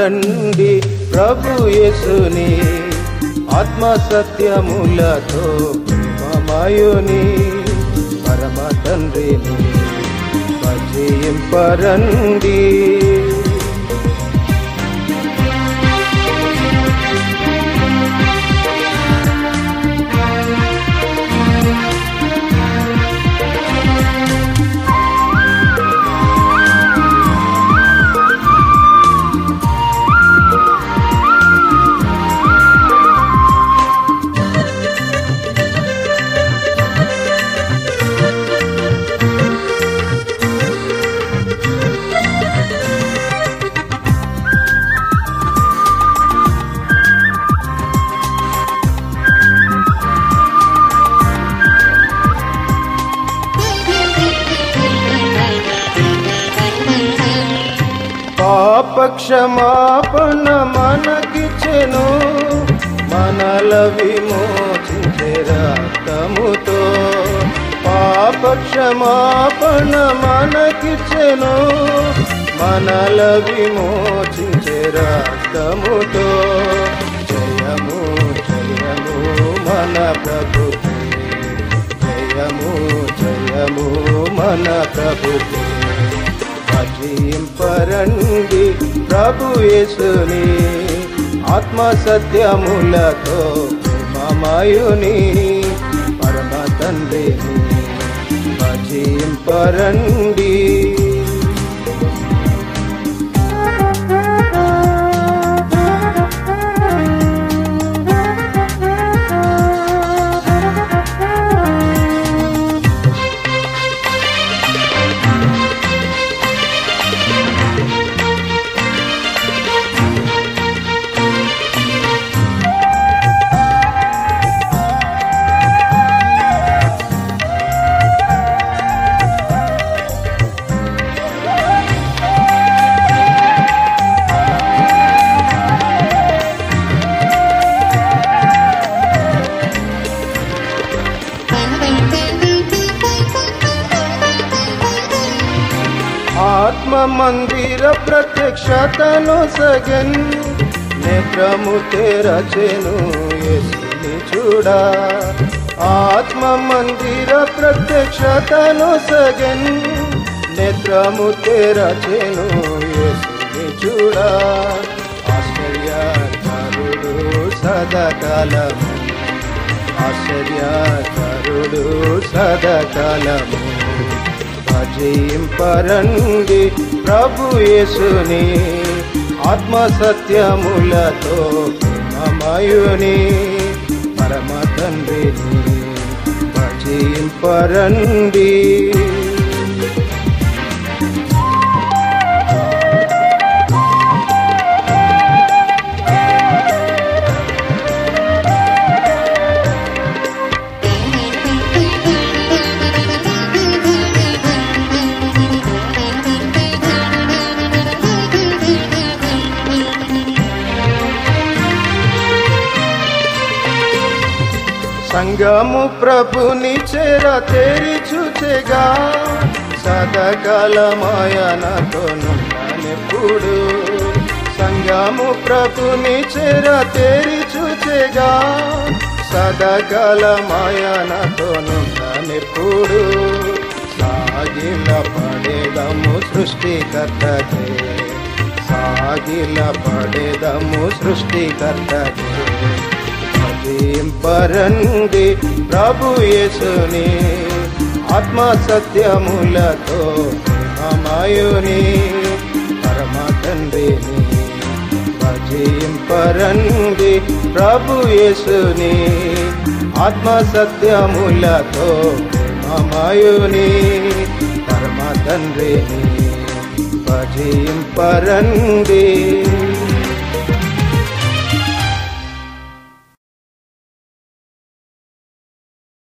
రండి ప్రభు యేసుని ఆత్మ సత్యములతో ప్రేమమయుని పరమ తండ్రిని భజింపరండి పాప క్షమాపణ మనకిచ్చెను మనల విమోచించే రక్తముతో పాప క్షమాపణ మనకిచ్చెను మనల విమోచించే రక్తముతో జయము జయము మన ప్రభుకి జయము జయము మన ప్రభుకి భజింపరండి ప్రభు యేసుని ఆత్మ సత్యములతో మమాయుని పరమ తండ్రిని భజింపరండి ఆత్మ మందిర ప్రత్యక్షతను సగన్ నేత్రము తెరచెను యేసుని చూడా ఆత్మ మందిర ప్రత్యక్షతను సగన్ నేత్రము తెరచెను యేసుని చూడా ఆశ్చర్యకరుడు సదాకాలము ఆశ్చర్యకరుడు సదాకాలము భజింపరండి ప్రభు యేసుని ఆత్మ సత్యములతో మమయుని పరమ తండ్రిని భజింపరండి సంగము ప్రభుని చెర తెరిచుచెగా సదకాలమాయనతోనున్నానెప్పుడు సంగము ప్రభుని చెర తెరిచుచెగా సదకాలమాయనతోనున్నానెప్పుడు సాగిల పడేదము సృష్టికర్తకే సాగిల పడేదము సృష్టికర్తకే భజింపరండి ప్రభు యేసుని ఆత్మ సత్యములతో అమాయుని పరమ తండ్రిని భజింపరండి ప్రభు యేసుని ఆత్మ సత్యములతో అమాయుని పరమ తండ్రిని భజింపరండి